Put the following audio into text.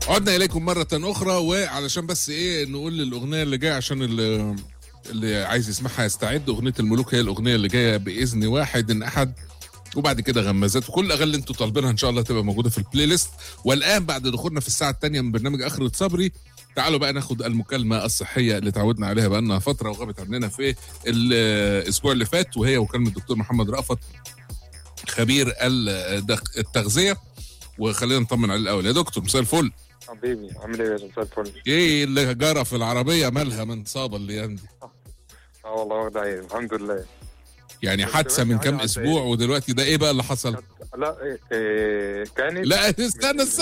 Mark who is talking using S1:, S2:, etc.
S1: عدنا اليكم مره اخرى وعلشان بس ايه نقول الاغنيه اللي جايه عشان اللي, اللي عايز يسمعها يستعد اغنيه الملوك هي الاغنيه اللي جايه باذن واحد ان احد وبعد كده غمازات وكل الاغاني اللي انتوا طالبينها ان شاء الله تبقى موجوده في البلاي ليست والان بعد دخولنا في الساعه الثانيه من برنامج اخرة صبري تعالوا بقى ناخد المكالمه الصحيه اللي تعودنا عليها بقى لنا فتره وغابت عننا في الاسبوع اللي فات وهي مكالمه الدكتور محمد رأفت خبير الدخ- التغذيه وخلينا نطمن عليه الاول يا دكتور مساء الفل
S2: حبيبي عامل ايه يا باشا مساء الفل
S1: ايه اللي جرى في العربيه مالها من صابه اللي عندي
S2: اه والله واخد عين الحمد لله
S1: يعني
S2: بس
S1: حادثه
S2: بس
S1: من
S2: حاجة
S1: كام
S2: عدى
S1: اسبوع ودلوقتي ده ايه بقى اللي حصل
S2: لا إيه إيه كانت
S1: لا استنى استنى